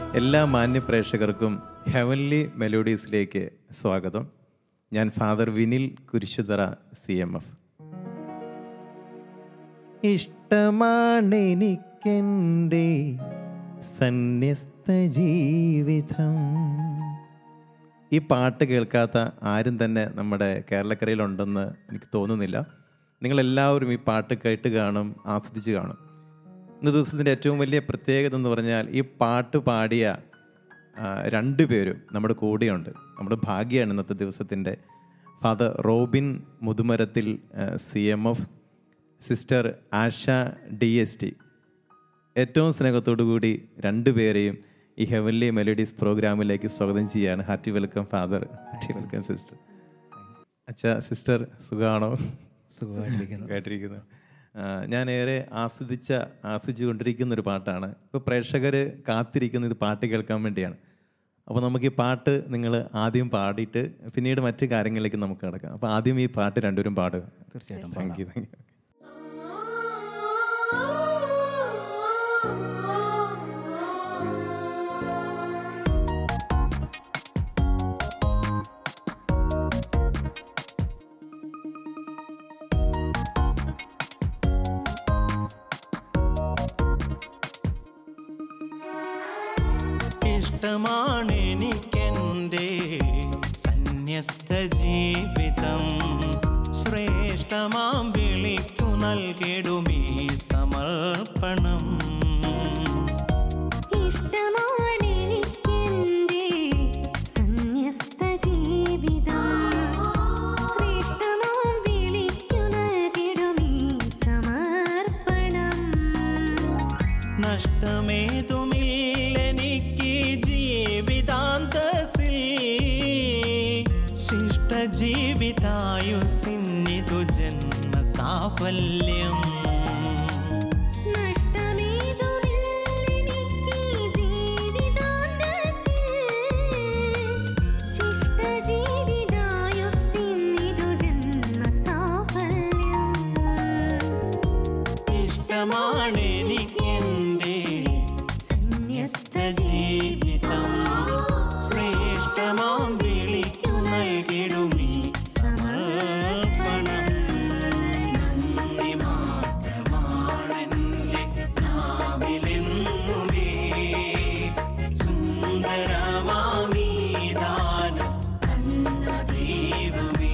എല്ലാ മാന്യ പ്രേക്ഷകർക്കും ഹെവൻലി മെലോഡീസിലേക്ക് സ്വാഗതം ഞാൻ father Vinil Kurisuthara C M F ഇഷ്ടമാണെനിക്കെൻ്റെ സന്യസ്ത ജീവിതം ഈ പാട്ട് കേൾക്കാത്ത ആരും തന്നെ നമ്മുടെ കേരളക്കരയിലുണ്ടെന്ന് എനിക്ക് തോന്നുന്നില്ല നിങ്ങളെല്ലാവരും ഈ പാട്ട് കേട്ട് കാണും ആസ്വദിച്ച് കാണും ഇന്ന് ദിവസത്തിൻ്റെ ഏറ്റവും വലിയ പ്രത്യേകത എന്ന് പറഞ്ഞാൽ ഈ പാട്ട് പാടിയ ആ, രണ്ടുപേരും നമ്മുടെ കൂടെയുണ്ട് നമ്മുടെ ഭാഗ്യമാണ് ഇന്നത്തെ ദിവസത്തിൻ്റെ father Robin Muthumarathil C M F sister Asha D S T ഏറ്റവും സ്നേഹത്തോടു കൂടി രണ്ടുപേരെയും ഈ ഹെവൻലി മെലഡീസ് പ്രോഗ്രാമിലേക്ക് സ്വാഗതം ചെയ്യാണ് hearty welcome father hearty welcome sister അച്ഛ സിസ്റ്റർ സുഖമാണോ സുഖമായിട്ടിരിക്കുന്നു ഞാൻ ഏറെ ആസ്വദിച്ച ആസ്വദിച്ചു കൊണ്ടിരിക്കുന്ന ഒരു പാട്ടാണ് ഇപ്പോൾ പ്രേക്ഷകർ കാത്തിരിക്കുന്ന ഇത് പാട്ട് കേൾക്കാൻ വേണ്ടിയാണ് അപ്പോൾ നമുക്ക് ഈ പാട്ട് നിങ്ങൾ ആദ്യം പാടിയിട്ട് പിന്നീട് മറ്റു കാര്യങ്ങളിലേക്ക് നമുക്ക് കിടക്കാം അപ്പോൾ ആദ്യം ഈ പാട്ട് രണ്ടുപേരും പാടുക തീർച്ചയായിട്ടും താങ്ക് യു താങ്ക് യു ഇഷ്ടമാണെനിക്കെൻ്റെ സന്യസ്ത ജീവിതം ശ്രേഷ്ഠമാം വിളിക്കു നൽകിടുമീ സമർപ്പണം ഇഷ്ടമാണെനിക്കെന്റെ സന്യസ്ത ജീവിതം ശ്രേഷ്ഠമാം വിളിക്കു നൽകിടുമീ സമർപ്പണം നഷ്ടമേതുമില്ലെനിക്ക് ജീവിതാന്തസിൽ ശിഷ്ട ജീവിതായുസിന്നിതു ജന്മ സാഫല്യം നഷ്ടമേതുമില്ലെനിക്ക് ജീവിതാന്തസ്സിൽ ശിഷ്ടജീവിതായുസ്സിന്നിതു ജന്മസാഫല്യം ഇഷ്ടമാണെനിക്കെൻ്റെ സന്യസ്ത ജീവിതം ശ്രേഷ്ഠമാം വിളിക്കു നൽകിടുമീ സമർപ്പണം നന്ദി മാത്രമാണെൻ്റെ നാവിലെന്നുമേ സുന്ദരമാമീ ദാനം തന്ന ദൈവമേ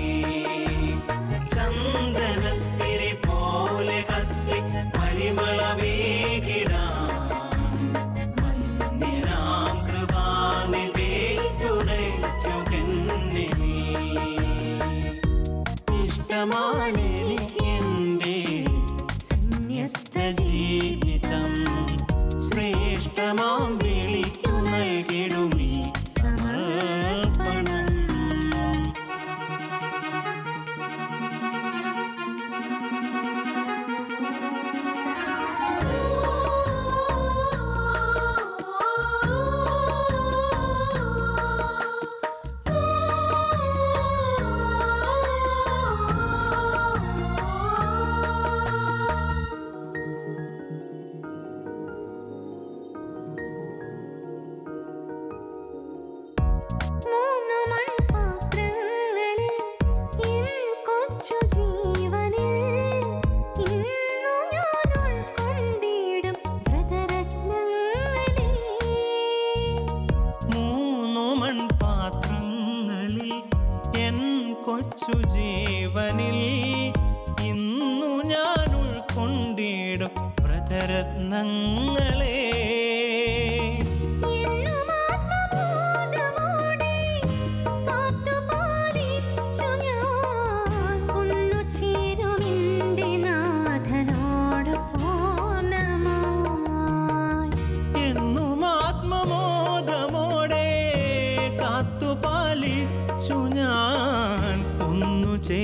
ചന്ദനത്തിരി പോലെ കത്തി പരിമളമേകിടാം വന്യനാം കൃപാനിധേ തുടയ്ക്കുകെന്നെ നീ. ഇഷ്ടമാണെനിക്കെൻ്റെ സന്യസ്ത ജീവിതം ശ്രേഷ്ഠമാം വിളിക്കു നൽകിടുമീ സമർപ്പണം മൂന്നു മൺപാത്രങ്ങളിൽ എൻ കൊച്ചു ജീവനിൽ ഇന്നു ഞാൻ ഉൾക്കൊണ്ടിടും വ്രതരത്നങ്ങളെ മൂന്നു മൺപാത്രങ്ങളിൽ എൻ കൊച്ചു ജീവനിൽ ഇന്നു ഞാൻ ഉൾക്കൊണ്ടിടും വ്രതരത്നങ്ങളെ എന്നും ആത്മബോധമോടെ കാത്തുപാലിച്ചു ഞാൻ ഒന്നു ചേരുമെന്റെ നാഥനോട് പൂർണ്ണമായി എന്നും ആത്മമോദമോടെ കാത്തുപാലിച്ചു ഞാൻ ഒന്നു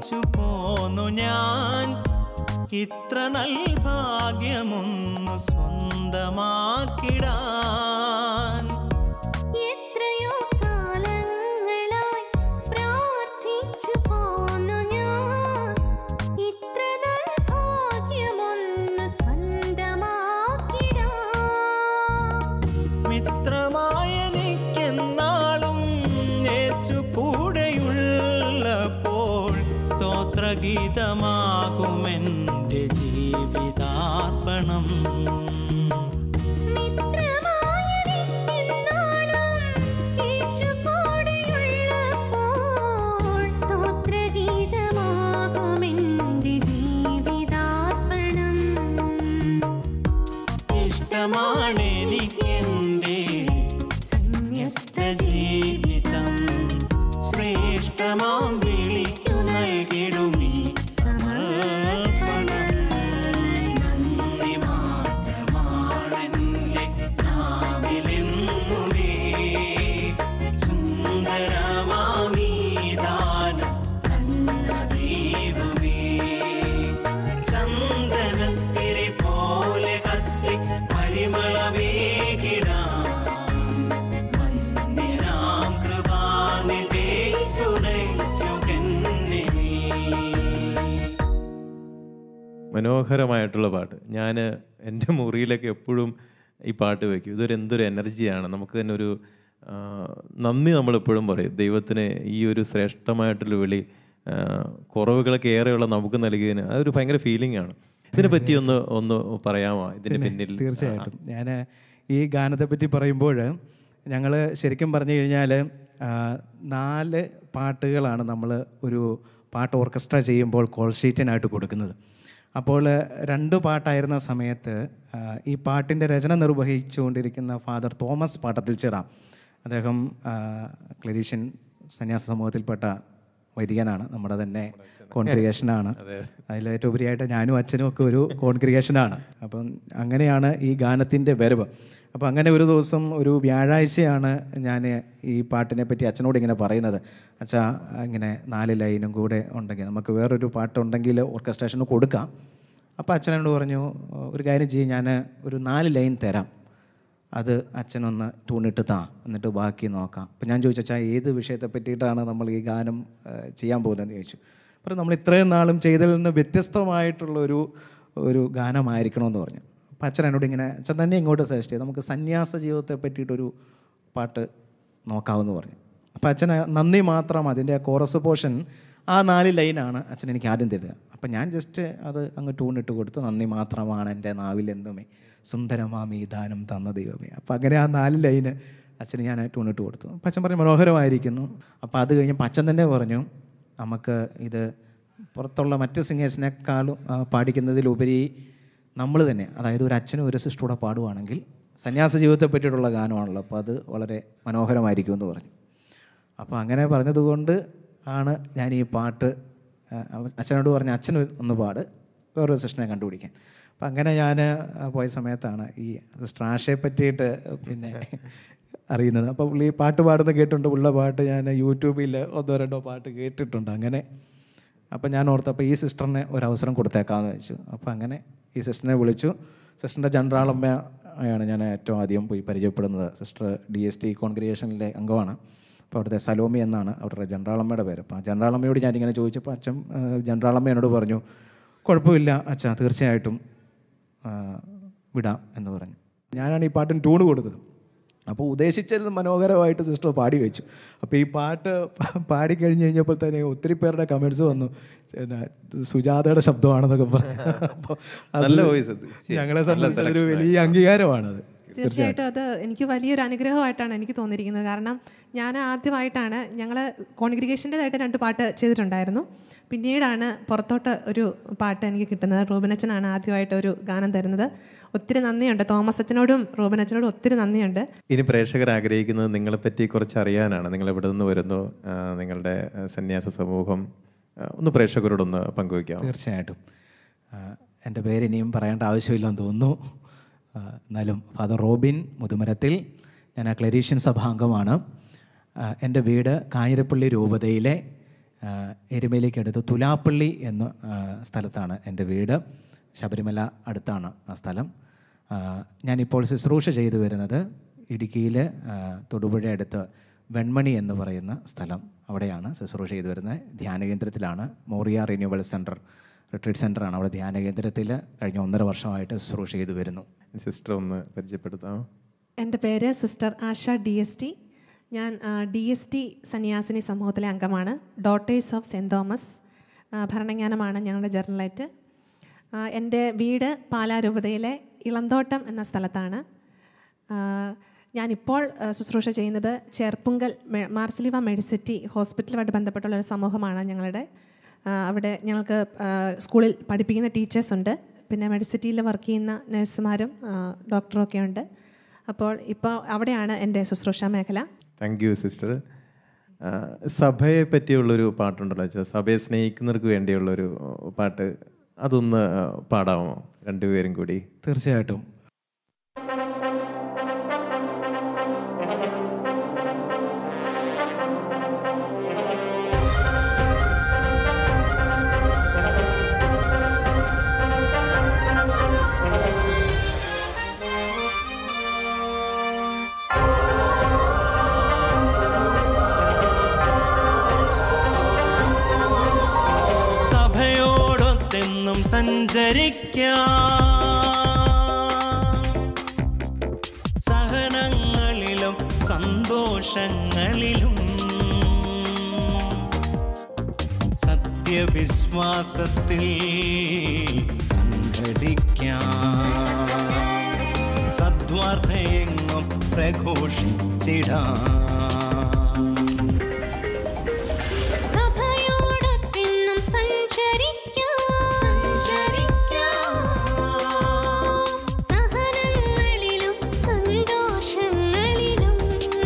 പ്രാർത്ഥിച്ചു പോന്നു ഞാൻ ഇത്ര നൽഭാഗ്യമൊന്നു സ്വന്തമാക്കിടാൻ എത്രയോ കാലങ്ങളായി പ്രാർത്ഥിച്ചു പോന്നു ഞാൻ ഇത്ര ഭാഗ്യമൊന്ന് സ്വന്തമാക്കിടാൻ മിത്രമായെനിക്കെന്നാളും യേശു കൂടെയുള്ളപ്പോൾ സ്തോത്രഗീതമാകുമെൻ്റെ ജീവിതാർപ്പണം മിത്രമായിരിക്കുന്നാളും യേശു കൂടെയുള്ളപ്പോൾ സ്തോത്രഗീതമാകുമെന്റെ ജീവിതാർപ്പണം ഇഷ്ടമാണെനിക്കെൻ്റെ സന്യസ്ത ജീവിതം ശ്രേഷ്ഠമാം വിളിക്കു നൽകിടുമീ സമർപ്പണം നന്ദി മാത്രമാണെൻ്റെ നാവിലെന്നുമേ സുന്ദരമാമീ ദാനം തന്ന ദൈവമേ ചന്ദനത്തിരി പോലെ കത്തി പരിമളമേകിടാം വന്യനാം കൃപാനിധേ തുണയ്ക്കുകന്നെ നീ മനോഹരമായിട്ടുള്ള പാട്ട് ഞാൻ എൻ്റെ മുറിയിലൊക്കെ എപ്പോഴും ഈ പാട്ട് വയ്ക്കും ഇതൊരു എന്തൊരു എനർജിയാണ് നമുക്ക് തന്നെ ഒരു ആ, നന്ദി നമ്മളെപ്പോഴും പറയും ദൈവത്തിന് ഈ ഒരു ശ്രേഷ്ഠമായിട്ടുള്ള വിളി ആ, കുറവുകളൊക്കെ ഏറെയുള്ള നമുക്ക് നൽകിയതിന് അതൊരു ഭയങ്കര ഫീലിംഗ് ആണ് ഇതിനെ പറ്റി ഒന്ന് ഒന്ന് പറയാമോ ഇതിന്റെ പിന്നിൽ തീർച്ചയായിട്ടും ഞാൻ ഈ ഗാനത്തെ പറ്റി പറയുമ്പോൾ ഞങ്ങൾ ശരിക്കും പറഞ്ഞു കഴിഞ്ഞാൽ നാല് പാട്ടുകളാണ് നമ്മൾ ഒരു പാട്ട് ഓർക്കസ്ട്ര ചെയ്യുമ്പോൾ കോൾ ഷീറ്റിനായിട്ട് കൊടുക്കുന്നത് അപ്പോൾ രണ്ട് പാട്ടായിരുന്ന സമയത്ത് ആ, ഈ പാട്ടിൻ്റെ രചന നിർവഹിച്ചുകൊണ്ടിരിക്കുന്ന ഫാദർ തോമസ് പാട്ടത്തിൽ ചിറ അദ്ദേഹം ക്ലരീഷ്യൻ സന്യാസ സമൂഹത്തിൽപ്പെട്ട വൈദികനാണ് നമ്മുടെ തന്നെ കോൺഗ്രിഗേഷനാണ് അതിലേറ്റവും ഉപരിയായിട്ട് ഞാനും അച്ഛനും ഒക്കെ ഒരു കോൺഗ്രിഗേഷനാണ് അപ്പം അങ്ങനെയാണ് ഈ ഗാനത്തിൻ്റെ വരവ് അപ്പോൾ അങ്ങനെ ഒരു ദിവസം ഒരു വ്യാഴാഴ്ചയാണ് ഞാൻ ഈ പാട്ടിനെ പറ്റി അച്ഛനോട് ഇങ്ങനെ പറയുന്നത് അച്ഛാ ഇങ്ങനെ നാല് ലൈനും കൂടെ ഉണ്ടെങ്കിൽ നമുക്ക് വേറൊരു പാട്ടുണ്ടെങ്കിൽ ഓർക്കസ്ട്രേഷന് കൊടുക്കാം അപ്പോൾ അച്ഛനോട് പറഞ്ഞു ഒരു കാര്യം ചെയ്യും ഞാൻ ഒരു നാല് ലൈൻ തരാം അത് അച്ഛനൊന്ന് ട്യൂണിട്ട് താ എന്നിട്ട് ബാക്കി നോക്കാം അപ്പം ഞാൻ ചോദിച്ചു അച്ഛാ ഏത് വിഷയത്തെ പറ്റിയിട്ടാണ് നമ്മൾ ഈ ഗാനം ആ, ചെയ്യാൻ പോകുന്നതെന്ന് ചോദിച്ചു അപ്പോൾ നമ്മൾ ഇത്രയും നാളും ചെയ്തതിൽ നിന്ന് വ്യത്യസ്തമായിട്ടുള്ള ഒരു ഒരു ഗാനമായിരിക്കണമെന്ന് പറഞ്ഞു അപ്പം അച്ഛൻ എന്നോട് ഇങ്ങനെ അച്ഛൻ തന്നെ ഇങ്ങോട്ട് സജസ്റ്റ് ചെയ്തു നമുക്ക് സന്യാസ ജീവിതത്തെ പറ്റിയിട്ടൊരു പാട്ട് നോക്കാമെന്ന് പറഞ്ഞു അപ്പോൾ അച്ഛന് നന്ദി മാത്രം അതിൻ്റെ കോറസ് പോർഷൻ ആ നാല് ലൈനാണ് അച്ഛൻ എനിക്ക് ആദ്യം തരിക അപ്പം ഞാൻ ജസ്റ്റ് അത് അങ്ങ് ട്യൂണിട്ട് കൊടുത്തു നന്ദി മാത്രമാണ് എൻ്റെ നാവിൽ എന്തുമേ സുന്ദരമാമി ദാനം തന്ന ദൈവമേ അപ്പം അങ്ങനെ ആ നാല് ലൈന് അച്ഛന് ഞാൻ ട്യൂണിട്ട് കൊടുത്തു അപ്പം അച്ഛൻ പറഞ്ഞു മനോഹരമായിരിക്കുന്നു അപ്പോൾ അത് കഴിഞ്ഞപ്പോൾ അച്ഛൻ തന്നെ പറഞ്ഞു നമുക്ക് ഇത് പുറത്തുള്ള മറ്റ് സിംഗേഴ്സിനേക്കാളും ആ, പാടിക്കുന്നതിലുപരി നമ്മൾ തന്നെ അതായത് ഒരു അച്ഛനും ഒരു സിസ്റ്ററൂടെ പാടുവാണെങ്കിൽ സന്യാസ ജീവിതത്തെ പറ്റിയിട്ടുള്ള ഗാനമാണല്ലോ അപ്പോൾ അത് വളരെ മനോഹരമായിരിക്കും എന്ന് പറഞ്ഞു അപ്പോൾ അങ്ങനെ പറഞ്ഞതുകൊണ്ട് ആണ് ഞാൻ ഈ പാട്ട് ആ, അവൻ- അച്ഛനോട് പറഞ്ഞ അച്ഛൻ ഒന്ന് പാട് വേറൊരു സിസ്റ്ററിനെ കണ്ടുപിടിക്കാൻ അപ്പം അങ്ങനെ ഞാൻ പോയ സമയത്താണ് ഈ സ്ട്രാഷയെ പറ്റിയിട്ട് പിന്നെ അറിയുന്നത് അപ്പോൾ പുള്ളി പാട്ട് പാടുന്ന കേട്ടിട്ടുണ്ട് ഉള്ള പാട്ട് ഞാൻ യൂട്യൂബിൽ ഒന്നോ രണ്ടോ പാട്ട് കേട്ടിട്ടുണ്ട് അങ്ങനെ അപ്പോൾ ഞാൻ ഓർത്തപ്പോൾ ഈ സിസ്റ്ററിനെ ഒരു അവസരം കൊടുത്തേക്കാമെന്ന് വെച്ചു അപ്പോൾ അങ്ങനെ ഈ സിസ്റ്ററിനെ വിളിച്ചു സിസ്റ്ററിൻ്റെ ജനറാളമ്മയാണ് ഞാൻ ഏറ്റവും ആദ്യം പോയി പരിചയപ്പെടുന്നത് സിസ്റ്റർ ഡി എസ് ടി കോൺഗ്രിഗേഷനിലെ അംഗമാണ് അപ്പോൾ അവിടുത്തെ സലോമി എന്നാണ് അവരുടെ ജനറാളമ്മയുടെ പേര് അപ്പോൾ ആ ജനറാളമ്മയോട് ഞാനിങ്ങനെ ചോദിച്ചപ്പോൾ അച്ഛൻ ആ, ജനറാളമ്മ എന്നോട് പറഞ്ഞു കുഴപ്പമില്ല അച്ഛാ തീർച്ചയായിട്ടും ആ, വിടാം എന്ന് പറഞ്ഞു ഞാനാണ് ഈ പാട്ടിന് ട്യൂണ് കൊടുത്തത് അപ്പോൾ ഉദ്ദേശിച്ചത് മനോഹരമായിട്ട് സിസ്റ്റർ പാടി വെച്ചു അപ്പോൾ ഈ പാട്ട് പ- പാടി കഴിഞ്ഞ് കഴിഞ്ഞപ്പോൾ തന്നെ ഒത്തിരി പേരുടെ കമൻസ് വന്നു പിന്നെ സുജാതയുടെ ശബ്ദമാണെന്നൊക്കെ പറഞ്ഞു അപ്പോൾ അത് നല്ല voice അത്. ശരി. ഞങ്ങളെ നല്ല സംബന്ധിച്ചൊരു selection വലിയ അംഗീകാരമാണത് തീർച്ചയായിട്ടും അത് എനിക്ക് വലിയൊരു അനുഗ്രഹമായിട്ടാണ് എനിക്ക് തോന്നിയിരിക്കുന്നത് കാരണം ഞാൻ ആദ്യമായിട്ടാണ് ഞങ്ങൾ കോൺഗ്രിഗേഷൻ്റെതായിട്ട് രണ്ട് പാട്ട് ചെയ്തിട്ടുണ്ടായിരുന്നു പിന്നീടാണ് പുറത്തോട്ട് ഒരു പാട്ട് എനിക്ക് കിട്ടുന്നത് റൂബനച്ചനാണ് ആദ്യമായിട്ട് ഒരു ഗാനം തരുന്നത് ഒത്തിരി നന്ദിയുണ്ട് തോമസ് അച്ഛനോടും റൂബനച്ചനോടും ഒത്തിരി നന്ദിയുണ്ട് ഇനി പ്രേക്ഷകർ ആഗ്രഹിക്കുന്നത് നിങ്ങളെപ്പറ്റി കുറച്ച് അറിയാനാണ് നിങ്ങൾ എവിടെ നിന്ന് വരുന്നു ആ, നിങ്ങളുടെ ആ, സന്യാസ സമൂഹം ആ, ഒന്ന് പ്രേക്ഷകരോടൊന്ന് പങ്കുവയ്ക്കാം തീർച്ചയായിട്ടും ആ, എൻ്റെ പേര് ഇനിയും പറയേണ്ട ആവശ്യമില്ലെന്ന് തോന്നുന്നു ആ, എന്നാലും ഫാദർ റോബിൻ മുതുമരത്തിൽ ഞാൻ ആ ക്ലരീഷ്യൻ സഭാംഗമാണ് ആ, എൻ്റെ വീട് കാഞ്ഞിരപ്പള്ളി രൂപതയിലെ ആ, ആ, എരുമേലിക്കടുത്ത് തുലാപ്പള്ളി എന്ന ആ, സ്ഥലത്താണ് എൻ്റെ വീട് ശബരിമല അടുത്താണ് ആ സ്ഥലം ആ, ഞാനിപ്പോൾ ശുശ്രൂഷ ചെയ്തു വരുന്നത് ഇടുക്കിയിൽ തൊടുപുഴ അടുത്ത് വെൺമണി എന്ന് പറയുന്ന സ്ഥലം അവിടെയാണ് ശുശ്രൂഷ ചെയ്തു വരുന്നത് ധ്യാനകേന്ദ്രത്തിലാണ് മോറിയ റിന്യൂവൽ സെൻറ്റർ റിട്രീറ്റ് സെൻ്ററാണ് അവിടെ ധ്യാനകേന്ദ്രത്തിൽ കഴിഞ്ഞ ഒന്നര വർഷമായിട്ട് ശുശ്രൂഷ ചെയ്തു വരുന്നു സിസ്റ്റർ ഒന്ന് പരിചയപ്പെടുത്താമോ എൻ്റെ പേര് sister Asha D S T ഞാൻ ഡി എസ് ടി സന്യാസിനി സമൂഹത്തിലെ അംഗമാണ് ഡോട്ടേഴ്സ് ഓഫ് സെൻറ് തോമസ് ആ, ഭരണജ്ഞാനമാണ് ഞങ്ങളുടെ ജേർണലൈറ്റ് ആ, എൻ്റെ വീട് പാലാരൂപതയിലെ ഇളന്തോട്ടം എന്ന സ്ഥലത്താണ് ആ, ഞാനിപ്പോൾ ആ, ശുശ്രൂഷ ചെയ്യുന്നത് ചേർപ്പുങ്കൽ മെ- മാർസിലിവ മെഡിസിറ്റി ഹോസ്പിറ്റലുമായിട്ട് ബന്ധപ്പെട്ടുള്ള ഒരു സമൂഹമാണ് ഞങ്ങളുടെ ആ, അവിടെ ഞങ്ങൾക്ക് ആ, സ്കൂളിൽ പഠിപ്പിക്കുന്ന ടീച്ചേഴ്സ് ഉണ്ട് പിന്നെ മെഡിസിറ്റിയിൽ വർക്ക് ചെയ്യുന്ന നഴ്സുമാരും ഡോക്ടറും ഒക്കെ ഉണ്ട് അപ്പോൾ ഇപ്പോൾ അവിടെയാണ് എൻ്റെ ശുശ്രൂഷ മേഖല താങ്ക് യു സിസ്റ്റർ സഭയെ പറ്റിയുള്ളൊരു പാട്ടുണ്ടല്ലോ വെച്ചാൽ സഭയെ സ്നേഹിക്കുന്നവർക്ക് വേണ്ടിയുള്ളൊരു പാട്ട് അതൊന്ന് പാടാമോ രണ്ടുപേരും കൂടി തീർച്ചയായിട്ടും സഭയോടൊത്തെന്നും സഞ്ചരിക്കാം സഹനങ്ങളിലും സന്തോഷങ്ങളിലും സത്യവിശ്വാസത്തിൽ സംഘടിക്കാം സദ്വാർത്തയെങ്ങും പ്രഘോഷിച്ചിടാം സഭയോടൊത്തെന്നും സഞ്ചരിക്കാം സഞ്ചരിക്കാം സഹനങ്ങളിലും സന്തോഷങ്ങളിലും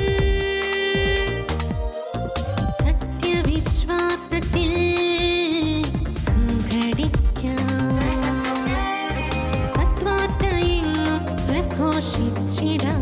സത്യവിശ്വാസത്തിൽ സംഘടിക്കാം സത്വാർത്തയെങ്ങും പ്രഘോഷിച്ചിടാം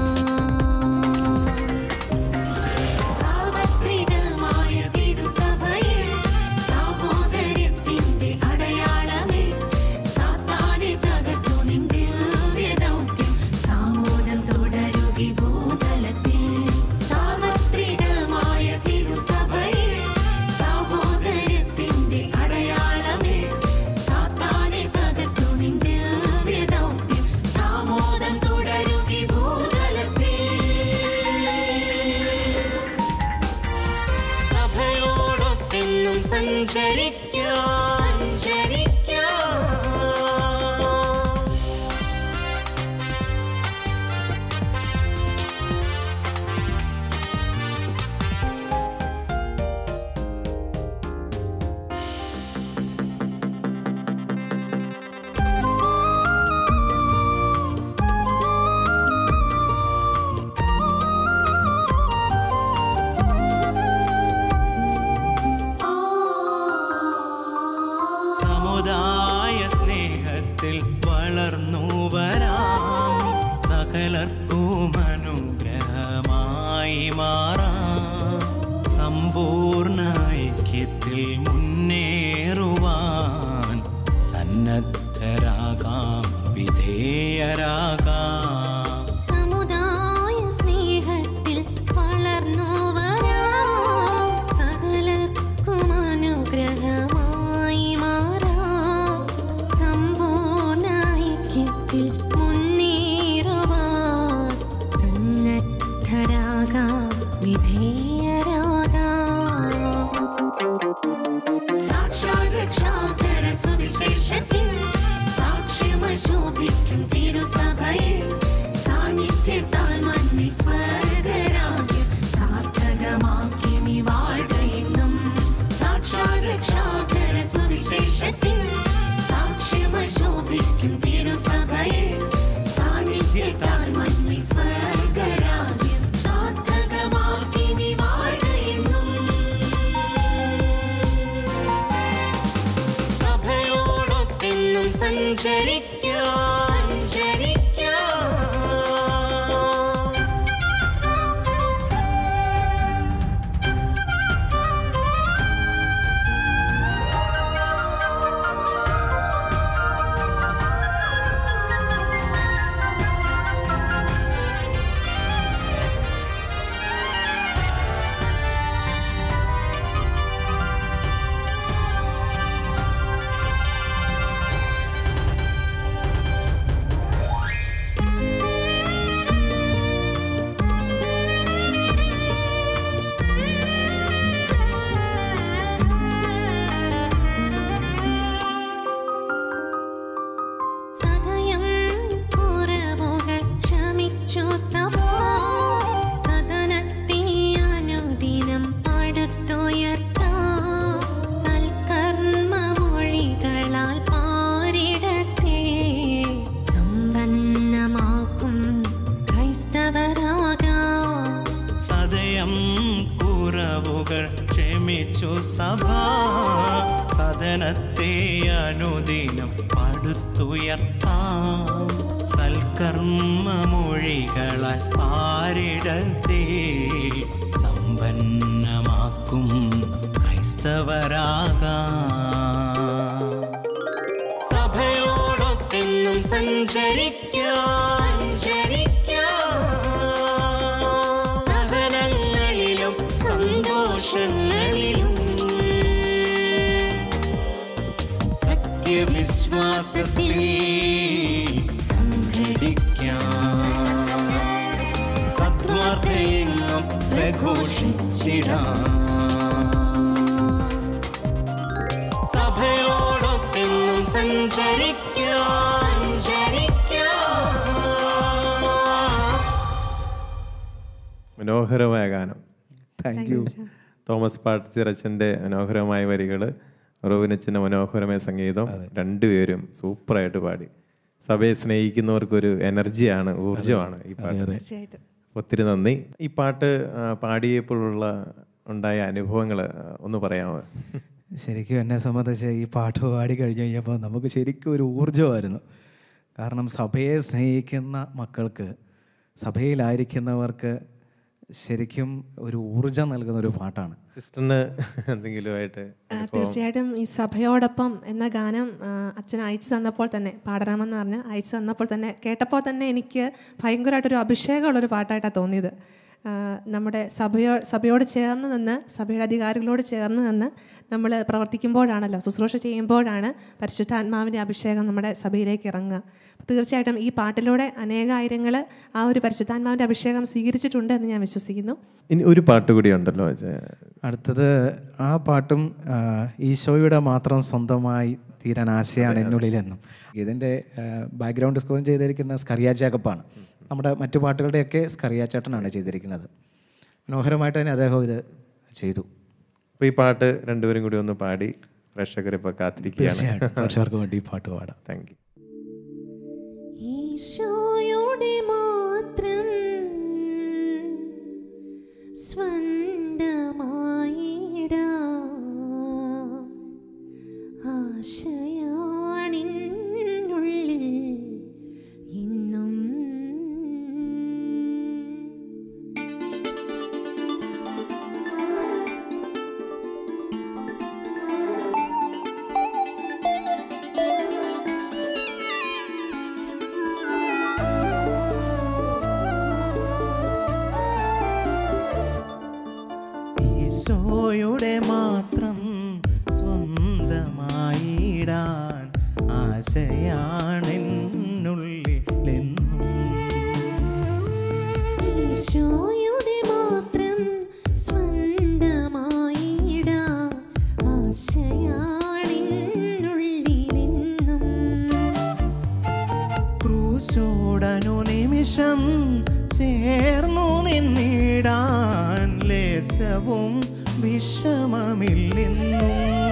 സാർവത്രികമായ തിരുസഭയിൽ സാഹോദര്യത്തിന്റെ അടയാളമേ സാത്താനെ തകർത്തു നിൻ ദിവ്യദൗത്യം സാമൂലം തുടരുകി ഭൂതലത്തിൽ സാർവത്രികമായ തിരുസഭയിൽ സാഹോദര്യത്തിന്റെ അടയാളമേ സാത്താനെ തകർത്തു നിൻ ദിവ്യദൗത്യം സാമോദം തുടരുകി ഭൂതലത്തിൽ സഭയോടൊത്തെന്നും സഞ്ചരിക്കാം സഞ്ചരിക്കാം സമുദായ സ്നേഹത്തിൽ വളർന്നു വരാം സകലർക്കും അനുഗ്രഹമായി മാറാം സമ്പൂർണ്ണ ഐക്യത്തിൽ മുന്നേറുവാൻ സന്നദ്ധരാകാം വിധേയരാകാം സമുദായ സ്നേഹത്തിൽ വളർന്നു വരാം സകലർക്കും അനുഗ്രഹമായി മാറാം സമ്പൂർണ്ണ ഐക്യത്തിൽ മുന്നേറുവാൻ സന്നദ്ധരാകാം വിധേയരാകാം സാക്ഷാൽ രക്ഷാകര സുവിശേഷത്തിൻ സാക്ഷ്യമായി ശോഭിക്കും തിരുസഭയിൽ സാന്നിധ്യത്താൽ മണ്ണിൽ സ്വർഗരാജ്യം സാർത്ഥകമാക്കി നീ വാഴുകയെന്നും സാക്ഷാൽ രക്ഷാകര സുവിശേഷത്തിൻ സാക്ഷ്യമായി ശോഭിക്കും തിരുസഭയിൽ സാന്നിധ്യത്താൽ മണ്ണിൽ സ്വർഗരാജ്യം സാർത്ഥകമാക്കി നീ വാഴുകയെന്നും സഭയോടൊത്തെന്നും സഞ്ചരിക്കാം ഓർത്തുയർത്താം സൽക്കർമ്മമൊഴികളാൽ പാരിടത്തെ സമ്പന്നമാക്കും ക്രൈസ്തവരാകാം സഭയോടൊത്തെന്നും സഞ്ചരിക്കാം സഹനങ്ങളിലും സന്തോഷങ്ങളിലും സത്യവിശ്വാസത്തിൽ സംഘടിക്കാം സദ്വാർത്തയെങ്ങും പ്രഘോഷിച്ചിടാം സഭയോടൊത്തെന്നും സഞ്ചരിക്കാം മനോഹരമായ ഗാനം താങ്ക് യു തോമസ് പാട്ടിച്ചിറച്ചൻ്റെ മനോഹരമായ വരികൾ റോബിനച്ചൻ്റെ മനോഹരമായ സംഗീതം രണ്ടുപേരും സൂപ്പറായിട്ട് പാടി സഭയെ സ്നേഹിക്കുന്നവർക്കൊരു എനർജിയാണ് ഊർജ്ജമാണ് ഈ പാട്ട് തീർച്ചയായിട്ടും ഒത്തിരി നന്ദി ഈ പാട്ട് ആ, പാടിയപ്പോഴുള്ള ഉണ്ടായ അനുഭവങ്ങൾ ഒന്ന് പറയാമോ ശരിക്കും എന്നെ സംബന്ധിച്ച് ഈ പാട്ട് പാടി കഴിഞ്ഞ് കഴിഞ്ഞപ്പോൾ നമുക്ക് ശരിക്കും ഒരു ഊർജ്ജമായിരുന്നു കാരണം സഭയെ സ്നേഹിക്കുന്ന മക്കൾക്ക് സഭയിലായിരിക്കുന്നവർക്ക് ശരിക്കും ഒരു ഊർജ്ജം നൽകുന്ന ഒരു പാട്ടാണ് സിസ്റ്ററിന് എന്തെങ്കിലുമായിട്ട് ആ, തീർച്ചയായിട്ടും ഈ സഭയോടൊപ്പം എന്ന ഗാനം ആ, അച്ഛൻ അയച്ചു തന്നപ്പോൾ തന്നെ പാടണമെന്ന് പറഞ്ഞ് അയച്ചു തന്നപ്പോൾ തന്നെ കേട്ടപ്പോൾ തന്നെ എനിക്ക് ഭയങ്കരമായിട്ടൊരു അഭിഷേകമുള്ളൊരു പാട്ടായിട്ടാണ് തോന്നിയത് ആ, നമ്മുടെ സഭയോ സഭയോട് ചേർന്ന് നിന്ന് സഭയുടെ അധികാരികളോട് ചേർന്ന് നിന്ന് നമ്മൾ പ്രവർത്തിക്കുമ്പോഴാണല്ലോ ശുശ്രൂഷ ചെയ്യുമ്പോഴാണ് പരിശുദ്ധാത്മാവിൻ്റെ അഭിഷേകം നമ്മുടെ സഭയിലേക്ക് ഇറങ്ങുക അപ്പോൾ തീർച്ചയായിട്ടും ഈ പാട്ടിലൂടെ അനേകായിരങ്ങൾ ആ ഒരു പരിശുദ്ധാത്മാവിൻ്റെ അഭിഷേകം സ്വീകരിച്ചിട്ടുണ്ട് എന്ന് ഞാൻ വിശ്വസിക്കുന്നു ഇനി ഒരു പാട്ട് കൂടി ഉണ്ടല്ലോ അച്ഛാ. അടുത്തത് ആ പാട്ടും ആ, ഈശോയുടെ മാത്രം സ്വന്തമായി തീരാൻ ആശയാണ് എന്നുള്ളിലെന്നും ഇതിൻ്റെ ബാക്ക്ഗ്രൗണ്ട് സ്കോർ ചെയ്തിരിക്കുന്ന സ്കറിയ ജാക്കപ്പാണ് നമ്മുടെ മറ്റു പാട്ടുകളുടെയൊക്കെ സ്കറിയ ചേട്ടനാണ് ചെയ്തിരിക്കുന്നത് മനോഹരമായിട്ട് തന്നെ അദ്ദേഹം ഇത് ചെയ്തു അപ്പോൾ ഈ പാട്ട് രണ്ടുപേരും കൂടി ഒന്ന് പാടി പ്രേക്ഷകരിപ്പോൾ കാത്തിരിക്കുകയാണ് തീർച്ചയായിട്ടും പ്രേക്ഷകർക്ക് വേണ്ടി ഈ പാട്ട് പാടാം താങ്ക് യു ഈശോയുടെ മാത്രം സ്വന്തമായിടാം ആശയാണിന്നുള്ളിൽ ഇന്നും ഈശോയുടെ മാത്രം സ്വന്തമായിടാൻ ആശയാണെന്നുള്ളിലെന്നും ഈശോയുടെ മാത്രം സ്വന്തമായിടാം ആശയാണിന്നുള്ളിലെന്നും ക്രൂശോടനു നിമിഷം ചേർന്നു നിന്നിടാൻ ലേശവും വിഷമമില്ലെന്നും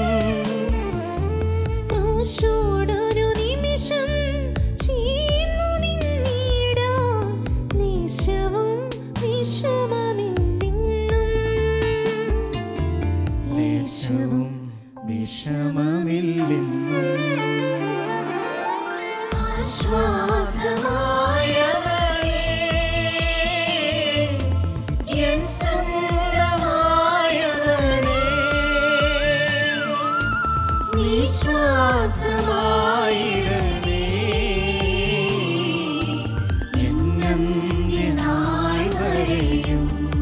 ക്രൂശോടൊരു നിമിഷം ചീർന്നു നിന്നിടാം നിശവും വിഷമമില്ലെന്നും ലേശവും വിഷമമില്ലെന്നും ആശ്വാസമായവനേ എൻ സ്വന്തമായവനേ വിശ്വാസമായിടണേ എന്നന്ത്യനാൾ വരെയും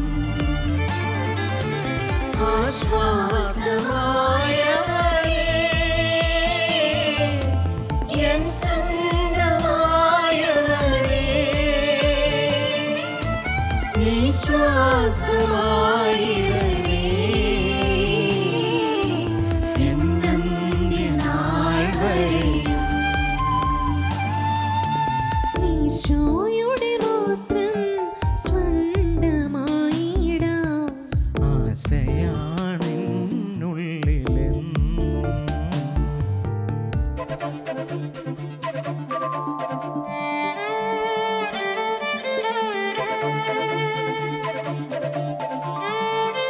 ആശ്വാസമായവനേ എൻ സ്വന്തമായവനേ വിശ്വാസമായിടണേ എന്നന്ത്യനാൾ വരെയും ഈശോയുടെ മാത്രം സ്വന്തമായിടാം ആശയാണെന്നുള്ളിലെന്നും യേശുവേ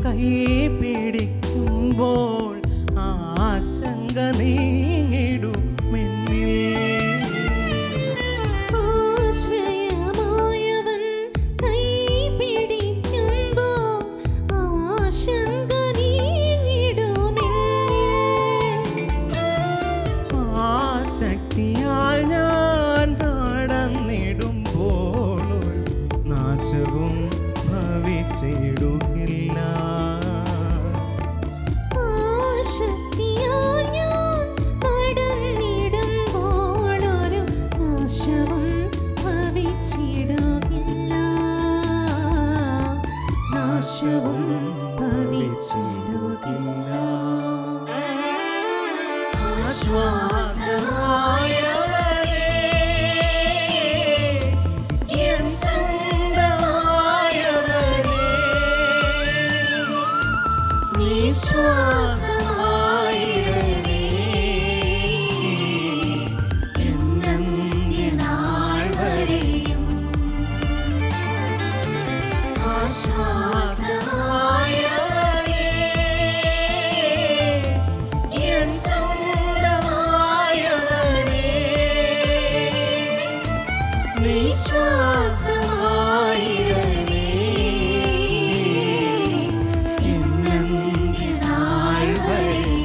കൈ പിടിക്കുമ്പോൾ ആശങ്ക നീങ്ങിടുമെന്നിൽ ആശ്രയമായവൻ കൈ പിടിക്കുമ്പോൾ ആശങ്ക നീങ്ങിടുമെന്നേ ആസക്തിയാൽ ഞാൻ നടന്നിടുമ്പോൾ ഒരു നാശവും ഭവിച്ചിടുകില്ല ആശക്തിയാൽ ഞാൻ നടന്നിടുമ്പോഴൊരു നാശവും ഭവിച്ചിടുകില്ല നാശവും ഭവിച്ചിടുകില്ല എൻ സ്വന്തമായവരേ, വിശ്വാസമായിടണേ എന്നന്ത്യനാൾ വരെയും ആശ്വാസമായവരേ എൻ സ്വന്തമായവരേ, വിശ്വാസമായിടണേ എന്നന്ത്യനാൾ വരെയും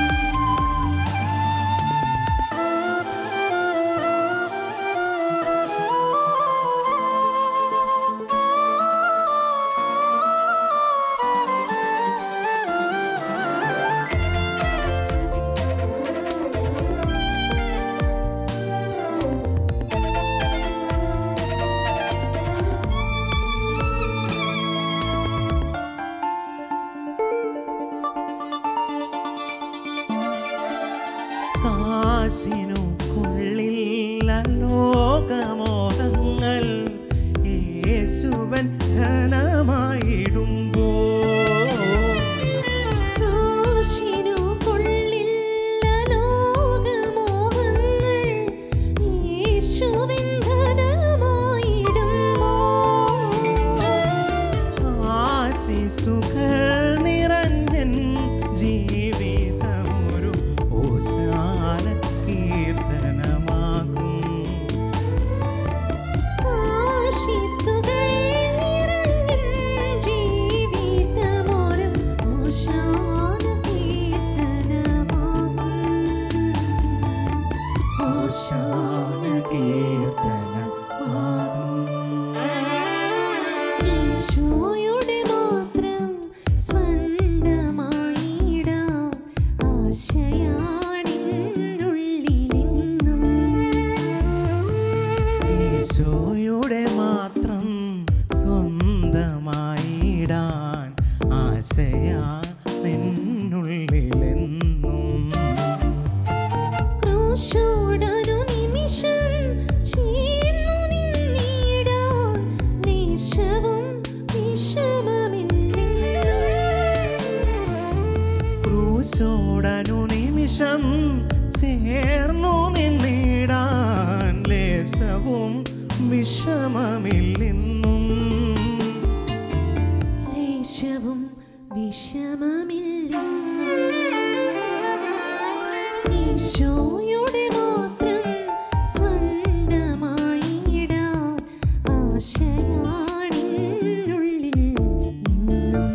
കാശിനു കൊള്ളില്ല ലോകമോഹങ്ങൾ യേശുവൻ ധനമായിടുമ്പോ കാശിനു കൊള്ളില്ല ലോകമോഹങ്ങൾ യേശുവിൻ ധനമായിടുമ്പോൾ ആശിസുകൾ നിറഞ്ഞൻ ജീവിതമൊരു ഓശാന കീർത്തനമാകും ആശിസുകൾ നിറഞ്ഞ ജീവിതമൊരു ഓശാന കീർത്തനമാകും ഓശാന കീർത്തനമാകും ഈശോയുടെ മാത്രം സ്വന്തമായിടാം ആശയാണിന്നുള്ളിലെന്നും ഈശോയുടെ മാത്രം സ്വന്തമായിടാൻ ആശയാ നിന്നുള്ളിലെന്നും ക്രൂശോടൊരു നിമിഷം ചേർന്നു നിന്നിടാൻ ദേശവും വിഷമമില്ലെന്നും ക്രൂശോടനു നിമിഷം ചേർന്നു നിന്നിടാൻ ലേശവും വിഷമമില്ലെന്നും ലേശവും വിഷമമില്ലെന്നും ഈശോയുടെ മാത്രം സ്വന്തമായിടാം ആശയാണിന്നുള്ളിൽ ഇന്നും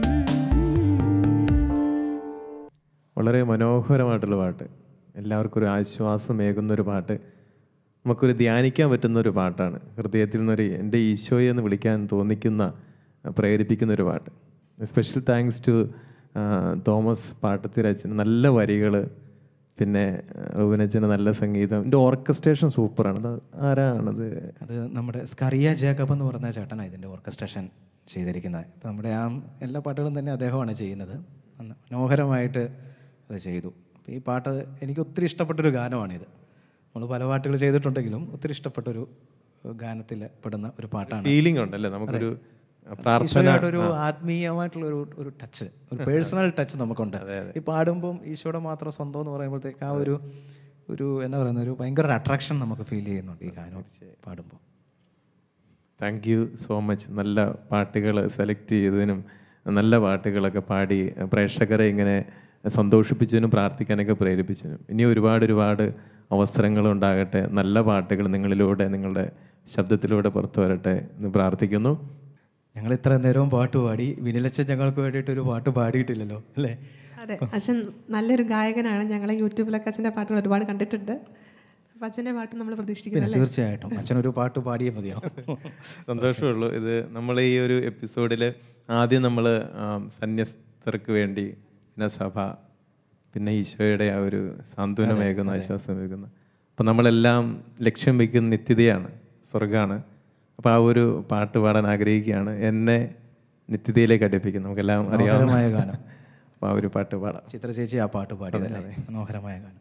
വളരെ മനോഹരമായിട്ടുള്ള പാട്ട് എല്ലാവർക്കും ഒരു ആശ്വാസമേകുന്ന ഒരു പാട്ട് നമുക്കൊരു ധ്യാനിക്കാൻ പറ്റുന്ന ഒരു പാട്ടാണ് ഹൃദയത്തിൽ നിന്നൊരു എൻ്റെ ഈശോയെ എന്ന് വിളിക്കാൻ തോന്നിക്കുന്ന പ്രേരിപ്പിക്കുന്ന ഒരു പാട്ട് സ്പെഷ്യൽ താങ്ക്സ് ടു തോമസ് പാട്ടത്തിരച്ചന് നല്ല വരികൾ പിന്നെ റൂബിനച്ചന് നല്ല സംഗീതം എൻ്റെ ഓർക്കസ്ട്രേഷൻ സൂപ്പറാണ് അത് ആരാണത് അത് നമ്മുടെ സ്കറിയ ജേക്കബ് എന്ന് പറയുന്ന ചേട്ടനാണ് ഇതിൻ്റെ ഓർക്കസ്ട്രേഷൻ ചെയ്തിരിക്കുന്നത് ഇപ്പം നമ്മുടെ ആ എല്ലാ പാട്ടുകളും തന്നെ അദ്ദേഹമാണ് ചെയ്യുന്നത് നന്ന- മനോഹരമായിട്ട് അത് ചെയ്തു അപ്പോൾ ഈ പാട്ട് എനിക്ക് ഒത്തിരി ഇഷ്ടപ്പെട്ടൊരു ഗാനമാണിത് നമ്മൾ പല പാട്ടുകൾ ചെയ്തിട്ടുണ്ടെങ്കിലും ഒത്തിരി ഇഷ്ടപ്പെട്ടൊരു ഗാനത്തിൽ പെടുന്ന ഒരു പാട്ടാണ് ഫീലിംഗ് ഉണ്ടല്ലേ നമുക്കൊരു പ്രാർത്ഥന ഈശോയോട് ഒരു ആത്മീയമായിട്ടുള്ള ഒരു ഒരു ടച്ച് ഒരു പേഴ്സണൽ ടച്ച് നമുക്കുണ്ട് ഈ പാടുമ്പം ഈശോയുടെ മാത്രം സ്വന്തം എന്ന് പറയുമ്പോഴത്തേക്ക് ആ ഒരു ഒരു എന്താ പറയുന്ന ഒരു ഭയങ്കര ഒരു അട്രാക്ഷൻ നമുക്ക് ഫീൽ ചെയ്യുന്നുണ്ട് ഈ ഗാനം പാടുമ്പോൾ താങ്ക് യു സോ മച്ച് നല്ല പാട്ടുകൾ സെലക്ട് ചെയ്തതിനും നല്ല പാട്ടുകളൊക്കെ പാടി പ്രേക്ഷകരെ ഇങ്ങനെ സന്തോഷിപ്പിച്ചതിനും പ്രാർത്ഥിക്കാനൊക്കെ പ്രേരിപ്പിച്ചതിനും ഇനി ഒരുപാട് ഒരുപാട് അവസരങ്ങൾ ഉണ്ടാകട്ടെ നല്ല പാട്ടുകൾ നിങ്ങളിലൂടെ നിങ്ങളുടെ ശബ്ദത്തിലൂടെ പുറത്തു വരട്ടെ എന്ന് പ്രാർത്ഥിക്കുന്നു ഞങ്ങൾ ഇത്ര നേരവും പാട്ട് പാടി വിനിലച്ചൻ ഞങ്ങൾക്ക് വേണ്ടിയിട്ട് ഒരു പാട്ട് പാടിയിട്ടില്ലല്ലോ അല്ലേ അതെ അച്ഛൻ നല്ലൊരു ഗായകനാണ് ഞങ്ങളെ യൂട്യൂബിലൊക്കെ അച്ഛൻ്റെ പാട്ടുകൾ ഒരുപാട് കണ്ടിട്ടുണ്ട് അപ്പം അച്ഛൻ്റെ പാട്ട് നമ്മൾ പിന്നെ പ്രതീക്ഷിക്കുന്നില്ല തീർച്ചയായിട്ടും അച്ഛനൊരു പാട്ട് പാടിയേ മതിയാവും സന്തോഷമുള്ളൂ ഇത് നമ്മൾ ഈ ഒരു എപ്പിസോഡിൽ ആദ്യം നമ്മൾ സന്യസ്തർക്ക് വേണ്ടി പിന്നെ സഭ പിന്നെ ഈശോയുടെ ആ ഒരു സാന്ത്വനമേകുന്ന ആശ്വാസമേകുന്ന അപ്പം നമ്മളെല്ലാം ലക്ഷ്യം വയ്ക്കുന്ന നിത്യതയാണ് സ്വർഗമാണ് അപ്പോൾ ആ ഒരു പാട്ട് പാടാൻ ആഗ്രഹിക്കുകയാണ് എന്നെ നിത്യതയിലേക്ക് അടുപ്പിക്കും നമുക്കെല്ലാം അറിയാവുന്ന മനോഹരമായ ഗാനം. അപ്പോൾ ആ ഒരു പാട്ട് പാടാം ചിത്ര ചേച്ചി ആ പാട്ട് പാടിയതല്ലേ മനോഹരമായ ഗാനം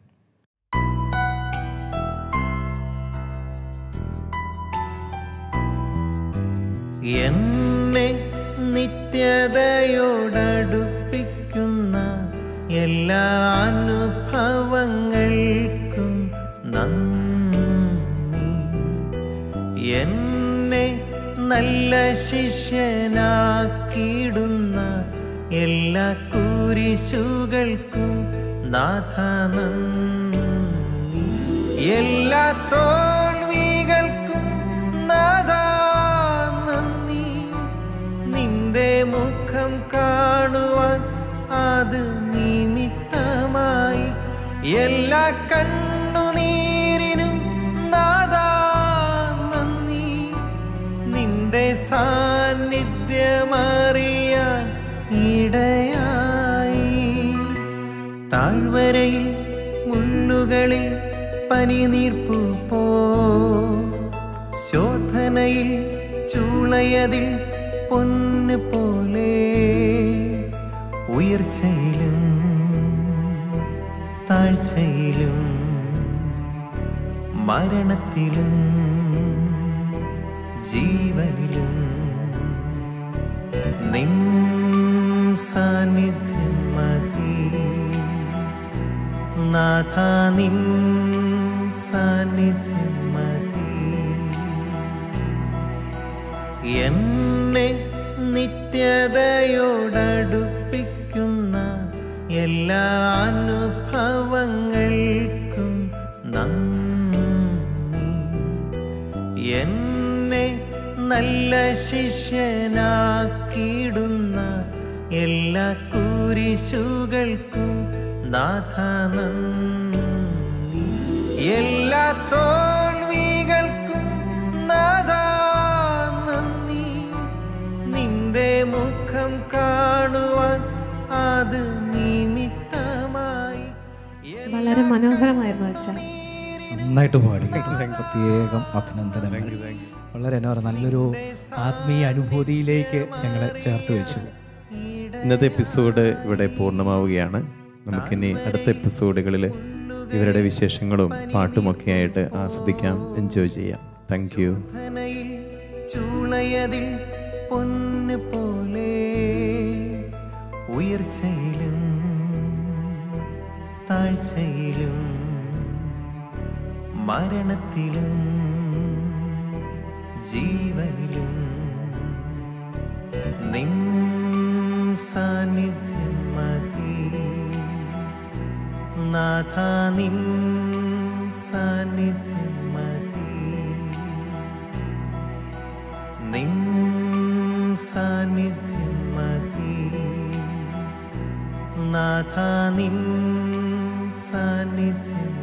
എന്നെ നിത്യതയോടടുപ്പിക്കുന്ന എല്ലാ അനുഭവങ്ങൾക്കും നന്ദി എന്നെ നല്ല ശിഷ്യനാക്കിയിടുന്ന എല്ലാ കുരിശുകൾക്കും നാഥ നന്ദി എല്ലാ തോൽവികൾക്കും നാഥാ നന്ദി നിന്റെ മുഖം കാണുവാൻ അത് നിമിത്തമായി എല്ലാ കണ്ണുനീരിനും നാഥാ നന്ദി നിന്റെ സാന്നിധ്യമറിയാൻ ഇടയായി താഴ്വരയിൽ മുള്ളുകളിൽ പനിനീർപ്പു പോ ശോധനയിൽ ചൂളയതിൽ പൊന്ന് പോലെ ഉയർച്ചയിലും താഴ്ചയിലും മരണത്തിലും ജീവനിലും നിൻ സാന്നിധ്യം മതി നാഥ നിൻ സാന്നിധ്യം മതി എന്നെ നിത്യതയോടടുപ്പിക്കുന്ന എല്ലാ അനുഭവങ്ങൾക്കും നന്ദി എന്നെ നല്ല ശിഷ്യനാക്കിയിടുന്ന എല്ലാ കുരിശുകൾക്കും നാഥ നന്ദി എല്ലാ തോൽവികൾക്കും നാഥാ നന്ദി നിന്റെ മുഖം കാണുവാൻ അത് നിമിത്തമായി വളരെ മനോഹരമായിരുന്നു അച്ഛൻ നന്നായിട്ട് പാടി പ്രത്യേകം അഭിനന്ദനങ്ങൾ വളരെ എന്നാ പറയുക നല്ലൊരു ആത്മീയ അനുഭൂതിയിലേക്ക് ഞങ്ങളെ ചേർത്ത് വെച്ചു ഇന്നത്തെ എപ്പിസോഡ് ഇവിടെ പൂർണ്ണമാവുകയാണ് നമുക്കിനി അടുത്ത എപ്പിസോഡുകളിൽ ഇവരുടെ വിശേഷങ്ങളും പാട്ടുമൊക്കെ ആയിട്ട് ആസ്വദിക്കാം എൻജോയ് ചെയ്യാം താങ്ക് യു ശോധനയിൽ ചൂളയതിൽ പൊന്ന് പോലെ ഉയർച്ചയിലും താഴ്ചയിലും മരണത്തിലും ജീവനിലും നിൻ സാന്നിധ്യം മതി നാഥ നിൻ സാന്നിധ്യം മതി നിൻ സാന്നിധ്യം മതി നാഥ നിൻ സാന്നിധ്യം